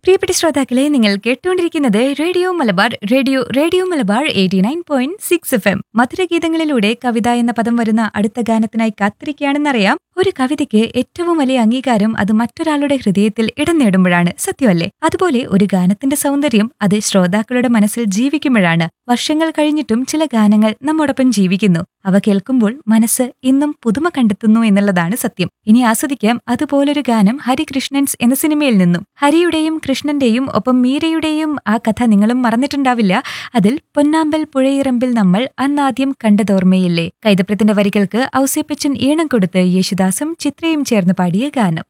പ്രിയപ്പെട്ട ശ്രോതാക്കളെ നിങ്ങൾ കേട്ടുകൊണ്ടിരിക്കുന്നത് radio Malabar radio radio Malabar eighty nine point six F M മധുരഗീതങ്ങളിലൂടെ കവിത എന്ന പദം വരുന്ന അടുത്ത ഗാനത്തിനായി കാത്തിരിക്കുകയാണെന്നറിയാം ഒരു കവിതയ്ക്ക് ഏറ്റവും വലിയ അംഗീകാരം അത് മറ്റൊരാളുടെ ഹൃദയത്തിൽ ഇടം നേടുമ്പോഴാണ് സത്യമല്ലേ അതുപോലെ ഒരു ഗാനത്തിന്റെ സൗന്ദര്യം അത് ശ്രോതാക്കളുടെ മനസ്സിൽ ജീവിക്കുമ്പോഴാണ് വർഷങ്ങൾ കഴിഞ്ഞിട്ടും ചില ഗാനങ്ങൾ നമ്മോടൊപ്പം ജീവിക്കുന്നു അവ കേൾക്കുമ്പോൾ മനസ്സ് ഇന്നും പുതുമ കണ്ടെത്തുന്നു എന്നുള്ളതാണ് സത്യം ഇനി ആസ്വദിക്കാം അതുപോലൊരു ഗാനം ഹരികൃഷ്ണൻസ് എന്ന സിനിമയിൽ നിന്നും ഹരിയുടെയും കൃഷ്ണന്റെയും ഒപ്പം മീരയുടെയും ആ കഥ നിങ്ങളും മറന്നിട്ടുണ്ടാവില്ല അതിൽ പൊന്നാമ്പൽ പുഴയിറമ്പിൽ നമ്മൾ അന്നാദ്യം കണ്ടതോർമ്മയില്ലേ കൈതപ്രത്തിന്റെ വരികൾക്ക് ഔസേപ്പച്ചൻ ഈണം കൊടുത്ത് യേശുദാസും ചിത്രയും ചേർന്ന് പാടിയ ഗാനം